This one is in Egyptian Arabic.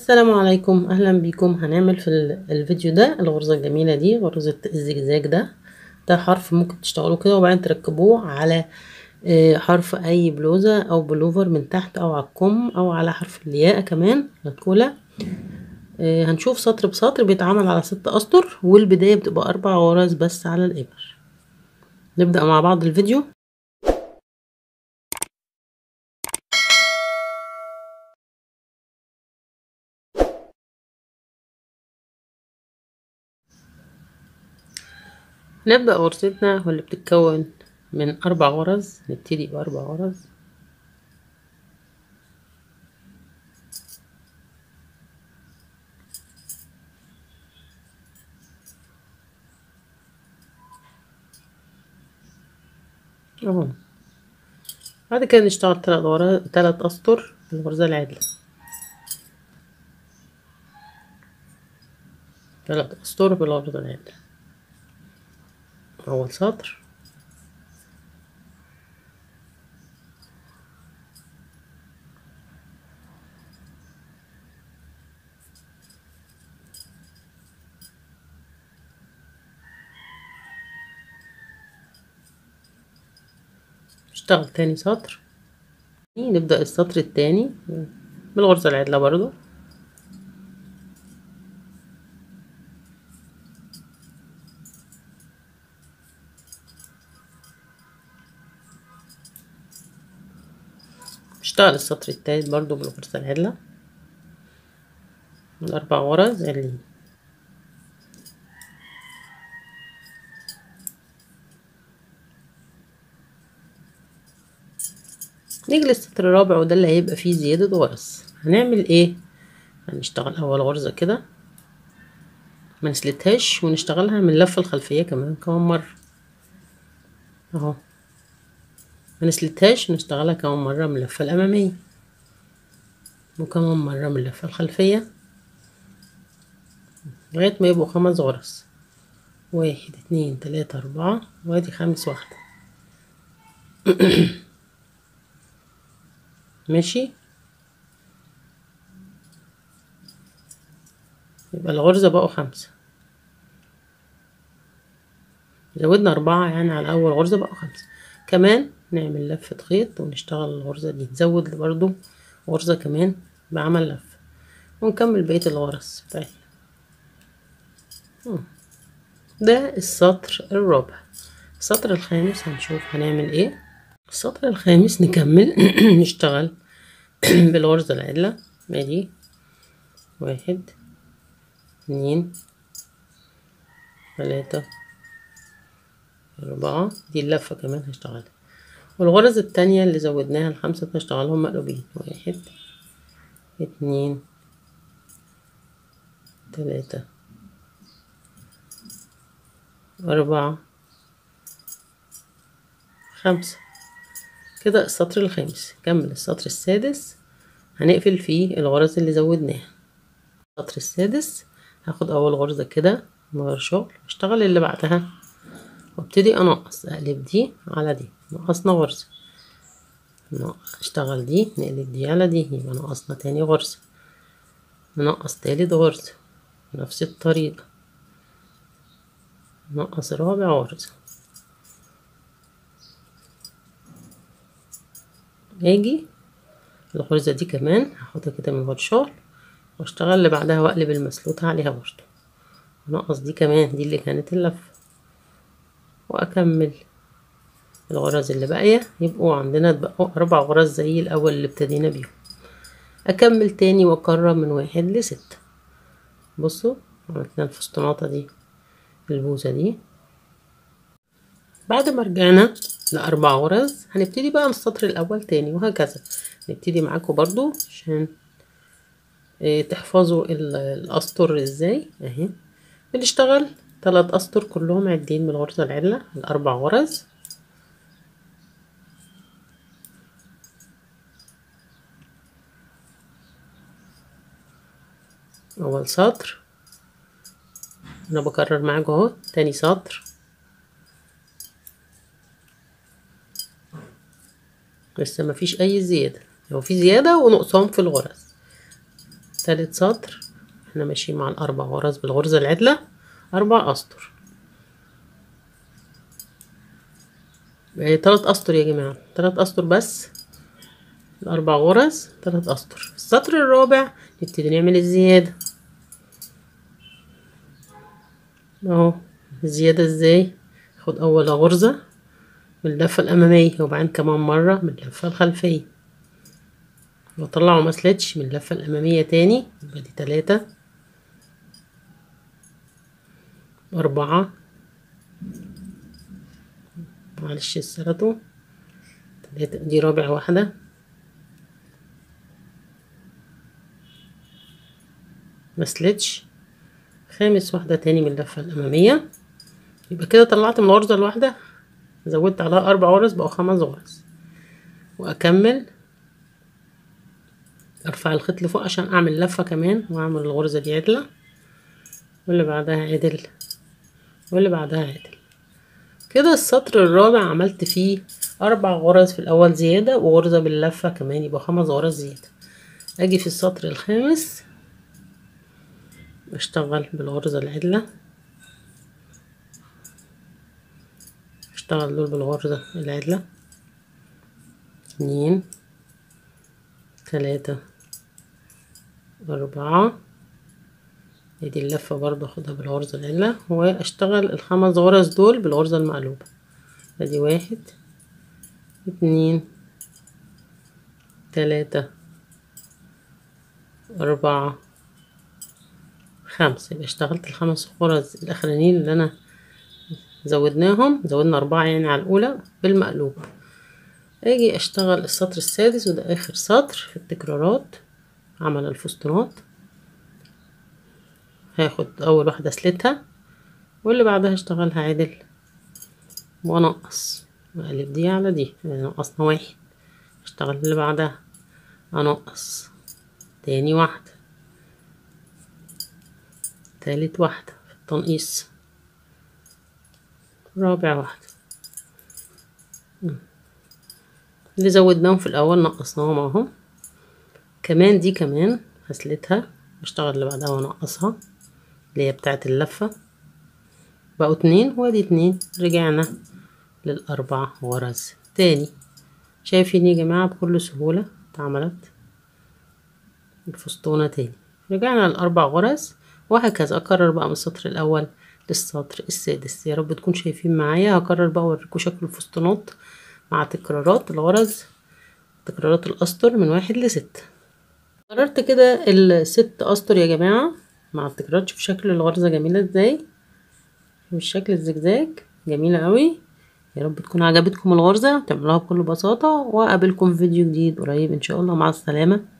السلام عليكم اهلا بيكم هنعمل في ال- الفيديو ده الغرزة الجميلة دي غرزة الزجزاج ده ده حرف ممكن تشتغلوا كده وبعدين تركبوه على آه، حرف اي بلوزة او بلوفر من تحت او على الكم او على حرف الياء كمان الكولا آه، هنشوف سطر بسطر بيتعمل على ست اسطر والبداية بتبقى اربع غرز بس على الابر نبدأ مع بعض الفيديو نبدأ غرزتنا واللي بتتكون من أربع غرز نبتدي بأربع غرز اهو بعد كده نشتغل تلات غرز تلات أسطر الغرزة العدلة تلات أسطر بالغرزة العدلة أول سطر نشتغل تاني سطر نبدأ السطر التاني بالغرزة العدلة برضو اشتغل السطر التالت برضو بالغرزة العدلة الأربع غرز عدلين نيجي للسطر الرابع وده اللي هيبقى فيه زيادة غرز هنعمل ايه هنشتغل أول غرزة كده ما نسلتهاش ونشتغلها من اللفة الخلفية كمان كمان مرة اهو ما نسلتهاش ونشتغلها كمان مرة من اللفة الأمامية وكمان مرة من اللفة الخلفية لغاية ما يبقوا خمس غرز واحد اتنين تلاتة أربعة وادي خامس واحدة ماشي يبقى الغرزة بقوا خمسة زودنا أربعة يعني على أول غرزة بقوا خمسة كمان نعمل لفة خيط ونشتغل الغرزة دي نزود برضو غرزة كمان بعمل لفة ونكمل بقية الغرز بتاعتنا ده السطر الرابع السطر الخامس هنشوف هنعمل ايه السطر الخامس نكمل نشتغل بالغرزة العدلة ادي واحد اتنين تلاتة أربعة دي اللفة كمان هشتغلها والغرز التانية اللي زودناها الخمسة هشتغلهم مقلوبين واحد اتنين تلاتة أربعة خمسة كده السطر الخامس كمل السطر السادس هنقفل فيه الغرز اللي زودناها السطر السادس هاخد أول غرزة كده من غير شغل اشتغل اللي بعدها وابتدي انقص اقلب دي على دي نقصنا غرزة اشتغل دي نقلب دي على دي يبقى نقصنا تاني غرزة ننقص تالت غرزة نفس الطريقة نقص رابع غرزة اجي الغرزة دي كمان هاخدها كده من غير شغل واشتغل اللي بعدها واقلب المسلوطة عليها برضو نقص دي كمان دي اللي كانت اللفة واكمل الغرز اللي باقية يبقوا عندنا بقوا اربع غرز زي الاول اللي ابتدينا بيهم اكمل تاني واكرر من واحد لستة بصوا عملنا الفسطوناطة دي البوزة دي بعد ما رجعنا لأربع غرز هنبتدي بقى من السطر الأول تاني وهكذا نبتدي معاكم برضو عشان اه تحفظوا الأسطر ازاي اهي بنشتغل تلات أسطر كلهم عدين من الغرزة العدلة الأربع غرز أول سطر أنا بكرر معاكم أهو تاني سطر لسه مفيش أي زيادة لو في زيادة ونقصان في الغرز تالت سطر احنا ماشيين مع الاربع غرز بالغرزة العدلة اربع اسطر يعني تلات اسطر يا جماعة تلات اسطر بس الاربع غرز تلات اسطر في السطر الرابع نبتدي نعمل الزيادة اهو الزيادة ازاي خد اول غرزة من اللفة الامامية وبعدين كمان مرة من اللفة الخلفية واطلعه مسلتش من اللفة الامامية تاني يبقى دي تلاتة اربعة معلش السرطو تلاتة دي رابع واحدة مسلتش خامس واحدة تاني من اللفة الأمامية يبقى كده طلعت من الغرزة الواحدة زودت عليها أربع غرز بقوا خمس غرز وأكمل أرفع الخيط لفوق عشان أعمل لفة كمان وأعمل الغرزة دي عدلة واللي بعدها عدل واللي بعدها عدل كده السطر الرابع عملت فيه أربع غرز في الأول زيادة وغرزة باللفة كمان يبقى خمس غرز زيادة أجي في السطر الخامس اشتغل بالغرزة العدلة اشتغل دول بالغرزة العدلة اتنين تلاتة أربعة ادي اللفة برضه اخدها بالغرزة العدلة واشتغل الخمس غرز دول بالغرزة المقلوبة ادي واحد اتنين تلاتة أربعة خمسة يبقى اشتغلت الخمس غرز الأخرانيين اللي أنا زودناهم زودنا أربعة يعني على الأولى بالمقلوبة أجي أشتغل السطر السادس وده آخر سطر في التكرارات عمل الفستونات هاخد أول واحدة سلتها واللي بعدها اشتغلها عدل وأنقص وأقلب دي على دي يعني نقصنا واحد اشتغل اللي بعدها أنقص تاني واحدة تالت واحدة في التنقيص رابع واحدة اللي زودناهم في الأول نقصناهم اهو كمان دي كمان هسلتها اشتغل اللي بعدها وانقصها اللي هي بتاعت اللفة بقوا اتنين وادي اتنين رجعنا للأربع غرز تاني شايفين يا جماعة بكل سهولة اتعملت الفستونة تاني رجعنا للأربع غرز وهكذا أكرر بقى من السطر الأول للسطر السادس يا رب تكون شايفين معايا هكرر بقى اوريكم شكل الفستونات مع تكرارات الغرز تكرارات الأسطر من واحد لستة قررت كده الست أسطر يا جماعة مع التكرارات شوف شكل الغرزة جميلة ازاي شوف الشكل الزجزاج جميلة قوي يا رب تكون عجبتكم الغرزة تعملوها بكل بساطة وأقابلكم في فيديو جديد قريب إن شاء الله مع السلامة